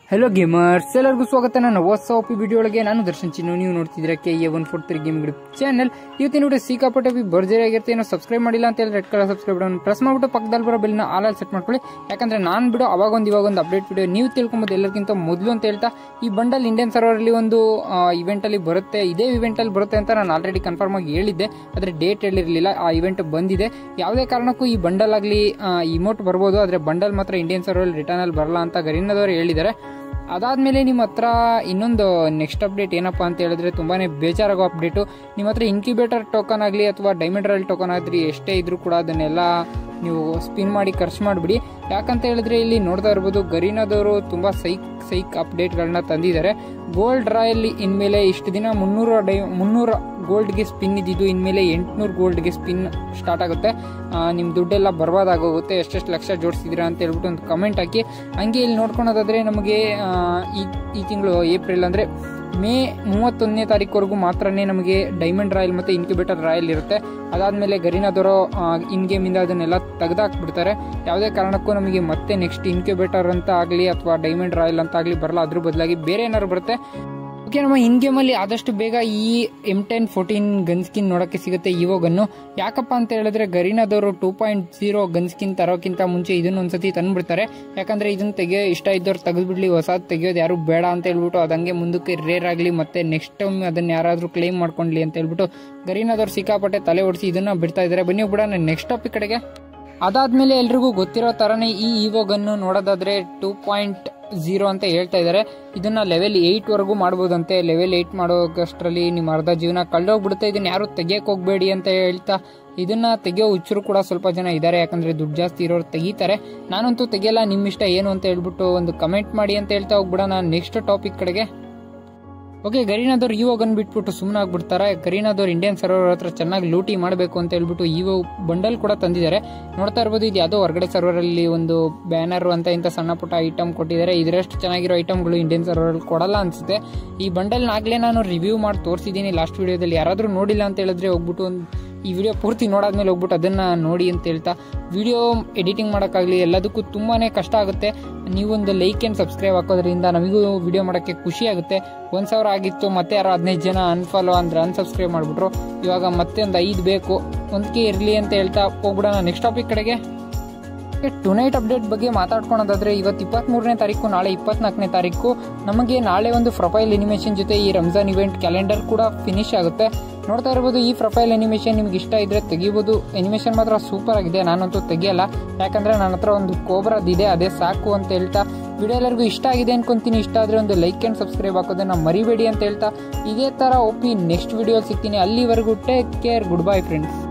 hello gamers ಎಲ್ಲರಿಗೂ ಸ್ವಾಗತ ನನ್ನ ಹೊಸ ಒಪ್ಪಿ ವಿಡಿಯೋ ಒಳಗೆ ನಾನು ದರ್ಶನ್ ಚಿನ್ನು ನೀವು ನೋಡ್ತಿದ್ದೀರಾ K A one four three game group channel ಇವತ್ತಿನ ವಿಡಿಯೋ ಸಿಕ್ಕಾಪಟ್ಟೆ ಭರ್ಜರಿ ಆಗಿರುತ್ತೆ ಏನೋ ಸಬ್ಸ್ಕ್ರೈಬ್ ಮಾಡಿಲ್ಲ ಅಂತ ಹೇಳಿ red colour subscribe button press ಮಾಡ್ಬಿಟ್ಟು ಪಕ್ಕದಲ್ಲಿ ಬರೋ ಬೆಲ್ನ ಆಲ್ ಸೆಟ್ ಮಾಡ್ಕೊಳ್ಳಿ ಯಾಕಂದ್ರೆ ನಾನು ಬಿಡೋ ಅವಾಗ ಒಂದು ಇವಾಗ ಒಂದು ಅಪ್ಡೇಟ್ ವಿಡಿಯೋ ನೀವು ತಿಳ್ಕೊಬೋದು ಎಲ್ಲರಿಗಿಂತ ಮೊದಲು ಅಂತ ಹೇಳ್ತಾ ಈ ಬಂಡಲ್ ಇಂಡಿಯನ್ ಸರ್ವರ್ ಅಲ್ಲಿ ಒಂದು ಇವೆಂಟ್ ಅಲ್ಲಿ ಬರುತ್ತೆ ಇದೇ ಇವೆಂಟ್ ಅಲ್ಲಿ ಬರುತ್ತೆ ಅಂತ ನಾನು ಆಲ್ರೆಡಿ ಕನ್ಫರ್ಮ್ ಆಗಿ ಹೇಳಿದ್ದೆ ಆದ್ರೆ ಡೇಟ್ ಹೇಳಿರಲಿಲ್ಲ ಆ ಇವೆಂಟ್ ಬಂದಿದೆ ಯಾವುದೇ ಕಾರಣಕ್ಕೂ ಈ ಬಂಡಲ್ ಆಗಲಿ ಇಮೋಟ್ ಬರ್ಬೋದು ಆದ್ರೆ ಬಂಡಲ್ ಮಾತ್ರ ಇಂಡಿಯನ್ ಸರ್ವರ್ ರಿಟರ್ನ್ ಅಲ್ಲಿ ಬರಲ್ಲ ಅಂತ ಗರೀನದವರು ಹೇಳಿದ್ದಾರೆ ಅದಾದ್ಮೇಲೆ ನಿಮ್ಮ ಹತ್ರ ಇನ್ನೊಂದು ನೆಕ್ಸ್ಟ್ ಅಪ್ಡೇಟ್ ಏನಪ್ಪಾ ಅಂತ ಹೇಳಿದ್ರೆ ತುಂಬಾನೇ ಬೇಜಾರಾಗೋ ಅಪ್ಡೇಟು ನಿಮ್ಮ ಹತ್ರ ಇನ್ಕ್ಯುಬೇಟರ್ ಟೋಕನ್ ಆಗಲಿ ಅಥವಾ ಡೈಮಂಡ್ ರಾಯಲ್ ಟೋಕನ್ ಆಗಲಿ ಎಷ್ಟೇ ಇದ್ರೂ ಕೂಡ ಅದನ್ನೆಲ್ಲ ನೀವು ಸ್ಪಿನ್ ಮಾಡಿ ಖರ್ಚು ಮಾಡಿಬಿಡಿ ಯಾಕಂತ ಹೇಳಿದ್ರೆ ಇಲ್ಲಿ ನೋಡ್ತಾ ಇರ್ಬೋದು ಗರೀನಾದವರು ತುಂಬಾ ಸೈಕ್ ಸೈಕ್ ಅಪ್ಡೇಟ್ಗಳನ್ನ ತಂದಿದ್ದಾರೆ ಗೋಲ್ಡ್ ರಾಯಲ್ಲಿ ಇನ್ಮೇಲೆ ಇಷ್ಟು ದಿನ ಮುನ್ನೂರು ಡೈ ಮುನ್ನೂರು ಗೋಲ್ಡ್ಗೆ ಸ್ಪಿನ್ ಇದ್ದಿದ್ದು ಇನ್ಮೇಲೆ ಎಂಟುನೂರು ಗೋಲ್ಡ್ಗೆ ಸ್ಪಿನ್ ಸ್ಟಾರ್ಟ್ ಆಗುತ್ತೆ ನಿಮ್ಮ ದುಡ್ಡೆಲ್ಲ ಬರ್ಬಾದಾಗೋಗುತ್ತೆ ಎಷ್ಟೆಷ್ಟು ಲಕ್ಷ ಜೋಡಿಸಿದ್ದೀರಾ ಅಂತ ಹೇಳ್ಬಿಟ್ಟು ಒಂದು ಕಮೆಂಟ್ ಹಾಕಿ ಹಂಗೆ ಇಲ್ಲಿ ನೋಡ್ಕೊಳೋದಾದ್ರೆ ನಮಗೆ ಆ, ಈ ಈ ತಿಂಗಳು ಏಪ್ರಿಲ್ ಅಂದರೆ ಮೇ ಮೂವತ್ತೊಂದನೇ ತಾರೀಕುವರೆಗೂ ಮಾತ್ರನೇ ನಮಗೆ ಡೈಮಂಡ್ ರಾಯಲ್ ಮತ್ತು ಇನ್ಕ್ಯುಬೇಟರ್ ರಾಯಲ್ ಇರುತ್ತೆ ಅದಾದಮೇಲೆ ಗರೀನಾದವರು ಇನ್ ಗೇಮಿಂದ ಅದನ್ನೆಲ್ಲ ತೆಗೆದಾಕ್ಬಿಡ್ತಾರೆ ಯಾವುದೇ ಕಾರಣಕ್ಕೂ ನಮಗೆ ಮತ್ತೆ ನೆಕ್ಸ್ಟ್ ಇನ್ಕ್ಯುಬೇಟರ್ ಅಂತ ಆಗಲಿ ಅಥವಾ ಡೈಮಂಡ್ ರಾಯಲ್ ಅಂತ ಆಗಲಿ ಬರಲ್ಲ ಅದ್ರ ಬದಲಾಗಿ ಬೇರೆ ಏನಾದ್ರು ಬರುತ್ತೆ ಓಕೆ ನಮ್ಮ ಇನ್ ಗೇಮಲ್ಲಿ ಆದಷ್ಟು ಬೇಗ ಈ M ten fourteen gun skin ನೋಡೋಕ್ಕೆ ಸಿಗುತ್ತೆ ಇವೋ ಗನ್ನು ಯಾಕಪ್ಪ ಅಂತ ಹೇಳಿದ್ರೆ ಗರೀನಾದವರು two point zero gun skin ತರೋಕ್ಕಿಂತ ಮುಂಚೆ ಇದನ್ನ ಒಂದ್ಸತಿ ತಂದ್ಬಿಡ್ತಾರೆ ಯಾಕಂದ್ರೆ ಇದನ್ನ ತೆಗಿಯೋ ಇಷ್ಟ ಇದ್ದವ್ರು ತೆಗೆದ್ಬಿಡ್ಲಿ ಹೊಸದು ತೆಗಿಯೋದು ಯಾರು ಬೇಡ ಅಂತ ಹೇಳ್ಬಿಟ್ಟು ಅದಂಗೆ ಮುಂದಕ್ಕೆ ರೇರ್ ಆಗಲಿ ಮತ್ತೆ ನೆಕ್ಸ್ಟ್ ಟೈಮ್ ಅದನ್ನ ಯಾರಾದರೂ ಕ್ಲೈಮ್ ಮಾಡ್ಕೊಂಡ್ಲಿ ಅಂತ ಹೇಳ್ಬಿಟ್ಟು ಗರೀನಾದವ್ರು ಸಿಕ್ಕಾಪಟ್ಟೆ ತಲೆ ಓಡಿಸಿ ಇದನ್ನ ಬಿಡ್ತಾ ಇದ್ದಾರೆ ಬನ್ನಿ ಬಿಡೋಣ ನೆಕ್ಸ್ಟ್ ಟಾಪಿಕ್ ಕಡೆಗೆ ಅದಾದ್ಮೇಲೆ ಎಲ್ರಿಗೂ ಗೊತ್ತಿರೋ ತರನೇ ಈ ಇವೋ ಗನ್ನು ನೋಡೋದಾದ್ರೆ ಟೂ ಪಾಯಿಂಟ್ ಝೀರೋ ಅಂತ ಹೇಳ್ತಾ ಇದ್ದಾರೆ ಇದನ್ನ ಲೆವೆಲ್ ಏಯ್ಟ್ ವರೆಗೂ ಮಾಡ್ಬೋದಂತೆ ಲೆವೆಲ್ ಏಯ್ಟ್ ಮಾಡೋಕಷ್ಟರಲ್ಲಿ ನಿಮ್ಮ ಅರ್ಧ ಜೀವನ ಕಳ್ದೋಗ್ಬಿಡುತ್ತೆ ಇದನ್ನ ಯಾರು ತೆಗಿಯಕ್ ಹೋಗ್ಬೇಡಿ ಅಂತ ಹೇಳ್ತಾ ಇದನ್ನ ತೆಗಿಯೋ ಹುಚ್ಚರು ಕೂಡ ಸ್ವಲ್ಪ ಜನ ಇದ್ದಾರೆ ಯಾಕಂದ್ರೆ ದುಡ್ಡು ಜಾಸ್ತಿ ಇರೋರು ತೆಗಿತಾರೆ ನಾನಂತೂ ತೆಗಿಯಲ್ಲ ನಿಮ್ಮ ಇಷ್ಟ ಏನು ಅಂತ ಹೇಳ್ಬಿಟ್ಟು ಒಂದು ಕಮೆಂಟ್ ಮಾಡಿ ಅಂತ ಹೇಳ್ತಾ ಹೋಗ್ಬಿಡೋಣ ನೆಕ್ಸ್ಟ್ ಟಾಪಿಕ್ ಕಡೆಗೆ ಓಕೆ ಗರೀನಾದವ್ರು ಇವೋ ಗನ್ ಬಿಟ್ಬಿಟ್ಟು ಸುಮ್ಮನೆ ಆಗ್ಬಿಡ್ತಾರೆ ಗರೀನಾದವ್ರು ಇಂಡಿಯನ್ ಸರ್ವರ್ ಹತ್ರ ಚೆನ್ನಾಗಿ ಲೂಟಿ ಮಾಡಬೇಕು ಅಂತ ಹೇಳ್ಬಿಟ್ಟು ಇವೋ ಬಂಡಲ್ ಕೂಡ ತಂದಿದ್ದಾರೆ ನೋಡ್ತಾ ಇರ್ಬೋದು ಇದು ಯಾವುದೋ ಹೊರಗಡೆ ಸರ್ವರ್ ಅಲ್ಲಿ ಒಂದು ಬ್ಯಾನರ್ ಅಂತ ಇಂಥ ಸಣ್ಣ ಪುಟ್ಟ ಐಟಮ್ ಕೊಟ್ಟಿದ್ದಾರೆ ಇದರಷ್ಟು ಚೆನ್ನಾಗಿರೋ ಐಟಮ್ಗಳು ಇಂಡಿಯನ್ ಸರ್ವರ್ ಅಲ್ಲಿ ಕೊಡಲ್ಲ ಅನ್ಸುತ್ತೆ ಈ ಬಂಡಲ್ ನಾಗ್ಲೇ ನಾನು ರಿವ್ಯೂ ಮಾಡಿ ತೋರಿಸಿದ್ದೀನಿ ಲಾಸ್ಟ್ ವಿಡಿಯೋದಲ್ಲಿ ಯಾರಾದರೂ ನೋಡಿಲ್ಲ ಅಂತ ಹೇಳಿದ್ರೆ ಹೋಗ್ಬಿಟ್ಟು ಒಂದು ಈ ವಿಡಿಯೋ ಪೂರ್ತಿ ನೋಡಾದ್ಮೇಲೆ ಹೋಗ್ಬಿಟ್ಟು ಅದನ್ನ ನೋಡಿ ಅಂತ ಹೇಳ್ತಾ ವಿಡಿಯೋ ಎಡಿಟಿಂಗ್ ಮಾಡೋಕ್ಕಾಗಲಿ ಎಲ್ಲದಕ್ಕೂ ತುಂಬಾನೇ ಕಷ್ಟ ಆಗುತ್ತೆ ನೀವೊಂದು ಲೈಕ್ ಆ್ಯಂಡ್ ಸಬ್ಸ್ಕ್ರೈಬ್ ಹಾಕೋದ್ರಿಂದ ನಮಗೂ ವಿಡಿಯೋ ಮಾಡೋಕ್ಕೆ ಖುಷಿ ಆಗುತ್ತೆ ಒಂದು ಸಾವಿರ ಆಗಿತ್ತು ಮತ್ತೆ ಯಾರೋ ಹದಿನೈದು ಜನ ಅನ್ಫಾಲೋ ಅಂದ್ರೆ ಅನ್ಸಬ್ಸ್ಕ್ರೈಬ್ ಮಾಡಿಬಿಟ್ರು ಇವಾಗ ಮತ್ತೆ ಒಂದು ಐದು ಬೇಕು ಒಂದಕ್ಕೆ ಇರಲಿ ಅಂತ ಹೇಳ್ತಾ ಹೋಗ್ಬಿಡೋಣ ನೆಕ್ಸ್ಟ್ ಟಾಪಿಕ್ ಕಡೆಗೆ ಟು ನೈಟ್ ಅಪ್ಡೇಟ್ ಬಗ್ಗೆ ಮಾತಾಡ್ಕೊಳೋದಾದ್ರೆ ಇವತ್ತು ಇಪ್ಪತ್ಮೂರನೇ ತಾರೀಕು ನಾಳೆ ಇಪ್ಪತ್ನಾಲ್ಕನೇ ತಾರೀಕು ನಮಗೆ ನಾಳೆ ಒಂದು ಪ್ರೊಫೈಲ್ ಎನಿಮೇಷನ್ ಜೊತೆ ಈ ರಂಜಾನ್ ಇವೆಂಟ್ ಕ್ಯಾಲೆಂಡರ್ ಕೂಡ ಫಿನಿಶ್ ಆಗುತ್ತೆ ನೋಡ್ತಾ ಇರ್ಬೋದು ಈ ಪ್ರೊಫೈಲ್ ಎನಿಮೇಷನ್ ನಿಮ್ಗೆ ಇಷ್ಟ ಇದ್ರೆ ತೆಗಿಬೋದು ಎನಿಮೇಷನ್ ಮಾತ್ರ ಸೂಪರ್ ಆಗಿದೆ ನಾನಂತೂ ತೆಗಿಯಲ್ಲ ಯಾಕಂದ್ರೆ ನನ್ನ ಹತ್ರ ಒಂದು ಕೋಬ್ರದಿದೆ ಅದೇ ಸಾಕು ಅಂತ ಹೇಳ್ತಾ ವಿಡಿಯೋ ಎಲ್ಲರಿಗೂ ಇಷ್ಟ ಆಗಿದೆ ಅನ್ಕೊಂತೀನಿ ಇಷ್ಟ ಆದ್ರೆ ಒಂದು ಲೈಕ್ ಆ್ಯಂಡ್ ಸಬ್ಸ್ಕ್ರೈಬ್ ಹಾಕೋದನ್ನ ಮರಿಬೇಡಿ ಅಂತ ಹೇಳ್ತಾ ಇದೇ ತರ ಒಪ್ಪಿ ನೆಕ್ಸ್ಟ್ ವಿಡಿಯೋ ಸಿಗ್ತೀನಿ ಅಲ್ಲಿವರೆಗೂ take care good bye friends